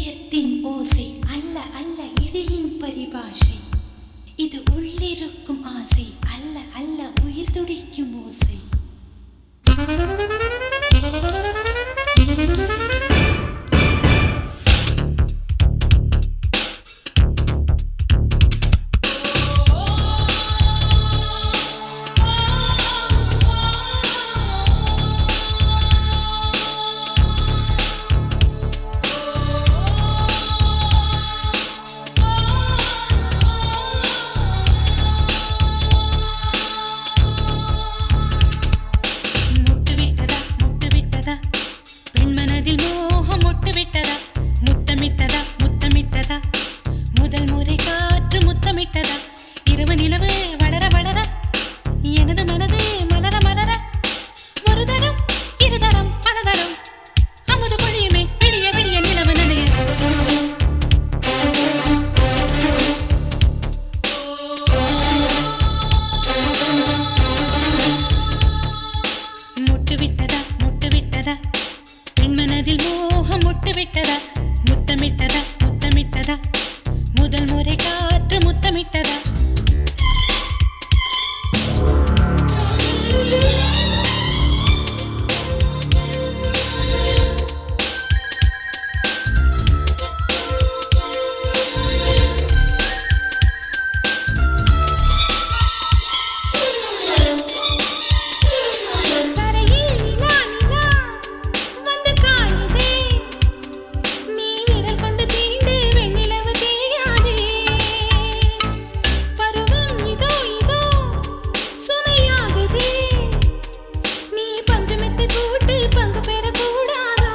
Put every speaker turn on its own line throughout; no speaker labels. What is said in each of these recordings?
இதயத்தின் ஓசை அல்ல அல்ல இடையின் பரிபாஷை இது உள்ளிருக்கும் ஆசை அல்ல அல்ல உயிர் துடிக்கும் ஓசை முட்டு விட்டதா முட்டு விட்டதா பெண்மனதில் மோகம் முட்டு விட்டதா முத்தமிட்டதா முத்தமிட்டதா முதல் முறை காற்று முத்தமிட்டதா இரவு நிலவு வளர வளர எனது மனது மலர மலர ஒரு தரம் இரு தரம் பல தரம் அமுது பொழியுமே விடிய விடிய நிலவு நனைய முட்டு விட்டதா முட்டு விட்டதா பெண்மனதில் மோகம் முட்டு விட்டதா முத்தமிட்டதா முத்தமிட்டதா முதல் முறை காற்று முத்தமிட்டதா தரையில் நிலா நிலா வந்து காயுதே நீ விரல் கொண்டு தீண்டு வெண்ணிலவு தேயாதே பருவம் இதோ இதோ சுமையாகுதே நீ பஞ்சமெத்தை போட்டு பங்கு பெற கூடாதா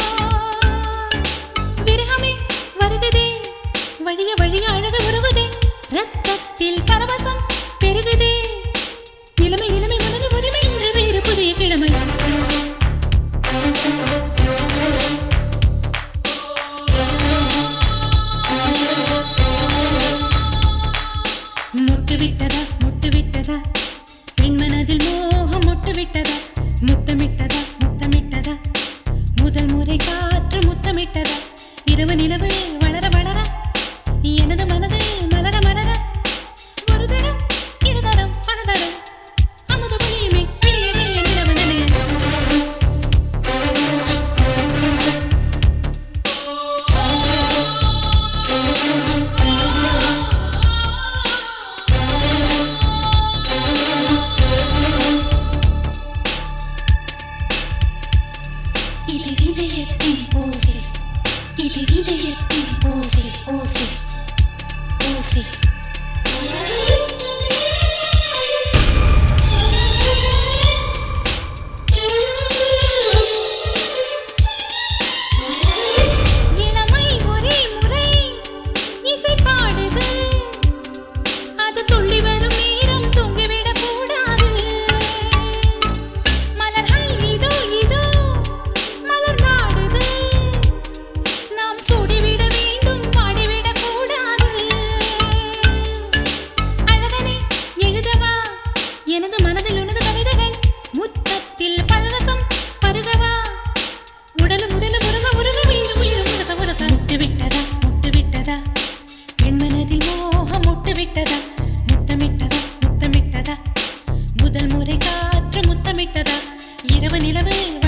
விரகமே வருகுதே வழிய வழிய அழகு உருவுதே ரத்தத்தில் பரவசம் பெருகுதே இளமை இளமை மனது உரிமை இன்று வேறு புதிய கிழமை முட்டு விட்டதா முட்டு விட்டதா பெண்மனதில் மோகம் முட்டு விட்டதா முத்தமிட்டதா முத்தமிட்டதா முதல் முறை காற்று முத்தமிட்டதா இரவு நிலவு வளர வளர எனது மனது மலர மலர ஒரு தரம் இரு தரம் பல தரம் அமுத பொழியுமே விடிய விடிய நிலவு நனைய இது இதயத்தின் ஓசை இது இதயத்தின் ஓசை ஓசை ஓசை இளமை ஒரே முறை இசை பாடுது அது துள்ளி வரும் நேரம் தூங்கிவிடக் கூடாது மலர்கள் இதோ இதோ மலர்ந்தாடுது நாம் சூடிவிட வேண்டும் பாடிவிடக் கூடாது அழகனே எழுதவா எனது மனதில் உனது கவிதைகள் முத்தத்தில் பழரசம் பருகவா உடலும் உடலும் உருக உருக உயிர் உயிர் உரச உரச முட்டு விட்டதா முட்டு விட்டதா பெண்மனதில் மோகம் முட்டு விட்டதா முத்தமிட்டதா முத்தமிட்டதா முதல் முறை காற்று முத்தமிட்டதா இரவு நிலவு